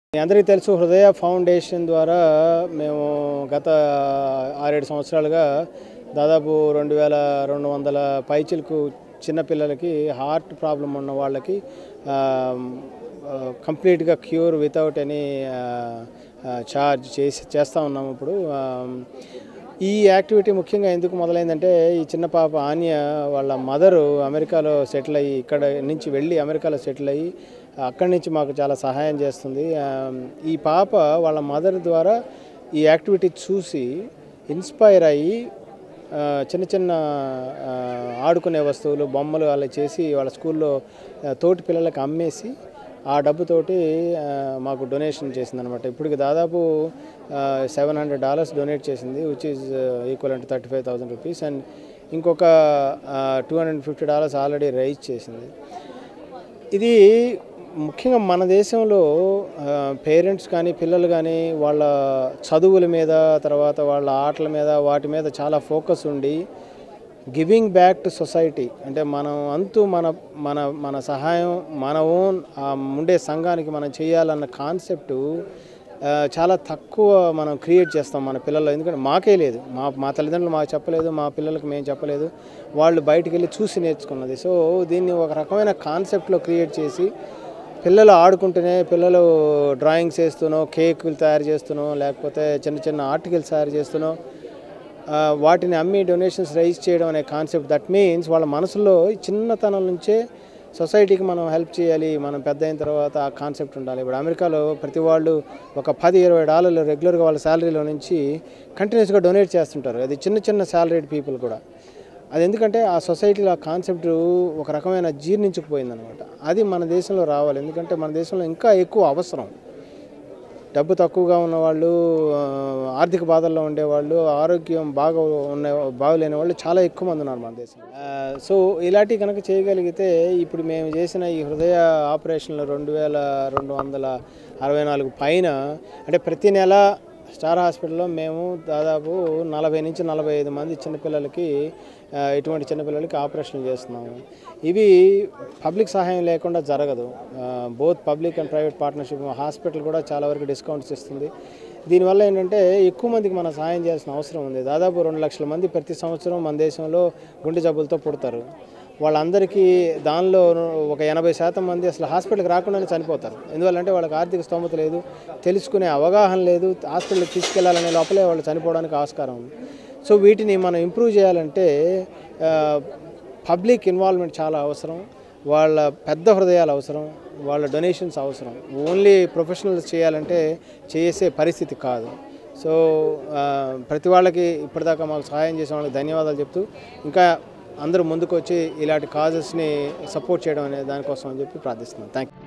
మీ అందరికీ తెలుసు హృదయ ఫౌండేషన్ ద్వారా మేము గత ఆరేడు సంవత్సరాలుగా దాదాపు రెండు వేల రెండు వందల పైచిలకు చిన్నపిల్లలకి హార్ట్ ప్రాబ్లం ఉన్న వాళ్ళకి కంప్లీట్గా క్యూర్ వితౌట్ ఎనీ ఛార్జ్ చేసి చేస్తూ ఉన్నాము ఇప్పుడు ఆ, ఈ యాక్టివిటీ ముఖ్యంగా ఎందుకు మొదలైందంటే ఈ చిన్న పాప ఆన్య వాళ్ళ మదరు అమెరికాలో సెటిల్ అయ్యి ఇక్కడ నుంచి వెళ్ళి అమెరికాలో సెటిల్ అయ్యి అక్కడి నుంచి మాకు చాలా సహాయం చేస్తుంది ఆ, ఈ పాప వాళ్ళ మదర్ ద్వారా ఈ యాక్టివిటీ చూసి ఇన్స్పైర్ అయ్యి ఆ, చిన్న చిన్న ఆ, ఆడుకునే వస్తువులు బొమ్మలు అలా చేసి వాళ్ళ స్కూల్లో ఆ, తోటి పిల్లలకి అమ్మేసి ఆ డబ్బుతోటి ఆ, మాకు డొనేషన్ చేసింది అనమాట ఇప్పటికి దాదాపు సెవెన్ హండ్రెడ్ డాలర్స్ డొనేట్ చేసింది విచ్ ఈజ్ ఈక్వల్ అంటే thirty five thousand rupees and ఇంకొక two hundred fifty dollars already raise చేసింది ఇది ముఖ్యంగా మన దేశంలో పేరెంట్స్ కానీ పిల్లలు కానీ వాళ్ళ చదువుల మీద తర్వాత వాళ్ళ ఆటల మీద వాటి మీద చాలా ఫోకస్ ఉండి గివింగ్ బ్యాక్ టు సొసైటీ అంటే మనం అంతు మన మన మన సహాయం మన ఓన్ ఉండే సంఘానికి మనం చేయాలన్న కాన్సెప్టు ఆ, చాలా తక్కువ మనం క్రియేట్ చేస్తాం మన పిల్లల్లో ఎందుకంటే మాకే లేదు మా మా తల్లిదండ్రులు మాకు చెప్పలేదు మా పిల్లలకు మేము చెప్పలేదు వాళ్ళు బయటికి వెళ్ళి చూసి నేర్చుకున్నది సో దీన్ని ఒక రకమైన కాన్సెప్ట్లో క్రియేట్ చేసి పిల్లలు ఆడుకుంటూనే పిల్లలు డ్రాయింగ్స్ వేస్తూనో కేకులు తయారు చేస్తూనో లేకపోతే చిన్న చిన్న ఆర్టికల్స్ తయారు చేస్తూనో ఆ, వాటిని అమ్మి డొనేషన్స్ రైజ్ చేయడం అనే కాన్సెప్ట్ దట్ మీన్స్ వాళ్ళ మనసులో ఈ చిన్నతనం నుంచే సొసైటీకి మనం హెల్ప్ చేయాలి మనం పెద్ద అయిన తర్వాత ఆ కాన్సెప్ట్ ఉండాలి ఇప్పుడు అమెరికాలో ప్రతి వాళ్ళు ఒక పది ఇరవై డాలర్లు రెగ్యులర్గా వాళ్ళ శాలరీలో నుంచి కంటిన్యూస్గా డొనేట్ చేస్తుంటారు అది చిన్న చిన్న శాలరీడ్ పీపుల్ కూడా అది ఎందుకంటే ఆ సొసైటీలో ఆ కాన్సెప్ట్ ఒక రకమైన జీర్ణించుకుపోయిందనమాట అది మన దేశంలో రావాలి ఎందుకంటే మన దేశంలో ఇంకా ఎక్కువ అవసరం డబ్బు తక్కువగా ఉన్నవాళ్ళు ఆ, ఆర్థిక బాధల్లో ఉండేవాళ్ళు ఆరోగ్యం బాగా ఉన్న బాగలేని వాళ్ళు చాలా ఎక్కువ మంది ఉన్నారు మన దేశంలో ఆ, సో ఇలాంటివి కనుక చేయగలిగితే ఇప్పుడు మేము చేసిన ఈ హృదయ ఆపరేషన్లు రెండు వేల రెండు వందల అరవై నాలుగు పైన అంటే ప్రతి నెల స్టార్ హాస్పిటల్లో మేము దాదాపు నలభై నుంచి నలభై ఐదు మంది చిన్నపిల్లలకి ఆ, ఇటువంటి చిన్నపిల్లలకి ఆపరేషన్లు చేస్తున్నాము ఇవి పబ్లిక్ సహాయం లేకుండా జరగదు both public and private partnership hospital కూడా చాలా వరకు డిస్కౌంట్స్ ఇస్తుంది దీనివల్ల ఏంటంటే ఎక్కువ మందికి మనం సహాయం చేయాల్సిన అవసరం ఉంది దాదాపు రెండు లక్షల మంది ప్రతి సంవత్సరం మన దేశంలో గుండె జబ్బులతో పుడతారు వాళ్ళందరికీ దానిలో ఒక ఎనభై శాతం మంది అసలు హాస్పిటల్కి రాకుండానే చనిపోతారు ఎందువల్లంటే వాళ్ళకి ఆర్థిక స్తోమత లేదు తెలుసుకునే అవగాహన లేదు హాస్పిటల్కి తీసుకెళ్లాలనే లోపలే వాళ్ళు చనిపోవడానికి ఆస్కారం ఉంది సో వీటిని మనం ఇంప్రూవ్ చేయాలంటే పబ్లిక్ ఇన్వాల్వ్మెంట్ చాలా అవసరం వాళ్ళ పెద్ద హృదయాలు అవసరం వాళ్ళ డొనేషన్స్ అవసరం ఓన్లీ ప్రొఫెషనల్స్ చేయాలంటే చేసే పరిస్థితి కాదు సో ఆ, ప్రతి వాళ్ళకి ఇప్పటిదాకా మాకు సహాయం చేసిన వాళ్ళకి ధన్యవాదాలు చెప్తూ ఇంకా అందరూ ముందుకు వచ్చి ఇలాంటి కాజెస్ని సపోర్ట్ చేయడం అనే దానికోసం అని చెప్పి ప్రార్థిస్తున్నాను థ్యాంక్ యూ